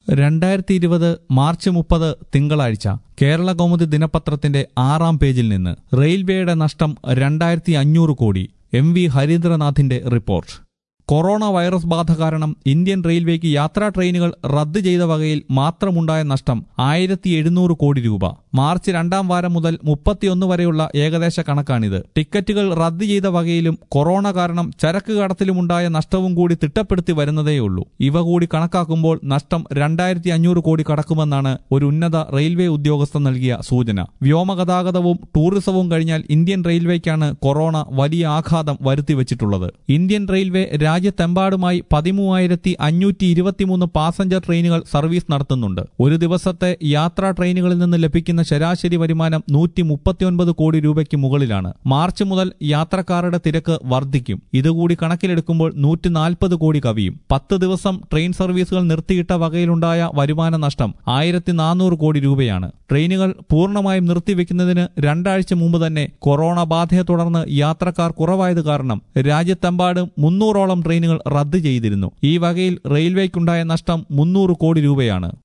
രണ്ടായിരത്തി ഇരുപത് മാർച്ച് മുപ്പത് തിങ്കളാഴ്ച കേരള കൗമുദി ദിനപത്രത്തിന്റെ ആറാം പേജിൽ നിന്ന് റെയിൽവേയുടെ നഷ്ടം രണ്ടായിരത്തി അഞ്ഞൂറ് കോടി എം വി ഹരീന്ദ്രനാഥിന്റെ റിപ്പോർട്ട് കൊറോണ വൈറസ് ബാധ കാരണം ഇന്ത്യൻ റെയിൽവേക്ക് യാത്രാ ട്രെയിനുകൾ റദ്ദ് ചെയ്ത വകയിൽ മാത്രമുണ്ടായ നഷ്ടം ആയിരത്തി എഴുന്നൂറ് കോടി രൂപ മാർച്ച് രണ്ടാം വാരം മുതൽ മുപ്പത്തിയൊന്ന് വരെയുള്ള ഏകദേശ കണക്കാണിത് ടിക്കറ്റുകൾ റദ്ദ് ചെയ്ത വകയിലും കൊറോണ കാരണം ചരക്ക് കടത്തിലുമുണ്ടായ നഷ്ടവും കൂടി തിട്ടപ്പെടുത്തി വരുന്നതേയുള്ളൂ ഇവ കൂടി കണക്കാക്കുമ്പോൾ നഷ്ടം രണ്ടായിരത്തി അഞ്ഞൂറ് കോടി കടക്കുമെന്നാണ് ഒരു ഉന്നത റെയിൽവേ ഉദ്യോഗസ്ഥൻ നൽകിയ സൂചന വ്യോമഗതാഗതവും ടൂറിസവും കഴിഞ്ഞാൽ ഇന്ത്യൻ റെയിൽവേക്കാണ് കൊറോണ വലിയ ആഘാതം വരുത്തിവെച്ചിട്ടുള്ളത് ഇന്ത്യൻ റെയിൽവേ രാജ്യത്തെമ്പാടുമായി പതിമൂവായിരത്തി അഞ്ഞൂറ്റി ഇരുപത്തിമൂന്ന് പാസഞ്ചർ ട്രെയിനുകൾ സർവീസ് നടത്തുന്നുണ്ട് ഒരു ദിവസത്തെ യാത്രാ ട്രെയിനുകളിൽ നിന്ന് ലഭിക്കുന്ന ശരാശരി വരുമാനം നൂറ്റി മുപ്പത്തിയൊൻപത് കോടി രൂപയ്ക്ക് മുകളിലാണ് മാർച്ച് മുതൽ യാത്രക്കാരുടെ തിരക്ക് വർദ്ധിക്കും ഇതുകൂടി കണക്കിലെടുക്കുമ്പോൾ നൂറ്റി നാൽപ്പത് കോടി കവിയും പത്ത് ദിവസം ട്രെയിൻ സർവീസുകൾ നിർത്തിയിട്ട വകയിലുണ്ടായ വരുമാന നഷ്ടം ആയിരത്തി നാനൂറ് കോടി രൂപയാണ് ട്രെയിനുകൾ പൂർണ്ണമായും നിർത്തിവെക്കുന്നതിന് രണ്ടാഴ്ച മുമ്പ് തന്നെ കൊറോണ ബാധയെ തുടർന്ന് യാത്രക്കാർ കുറവായത് കാരണം രാജ്യത്തെമ്പാടും മുന്നൂറോളം ട്രെയിനുകൾ റദ്ദ് ചെയ്തിരുന്നു ഈ വകയിൽ റെയിൽവേക്കുണ്ടായ നഷ്ടം മുന്നൂറ് കോടി രൂപയാണ്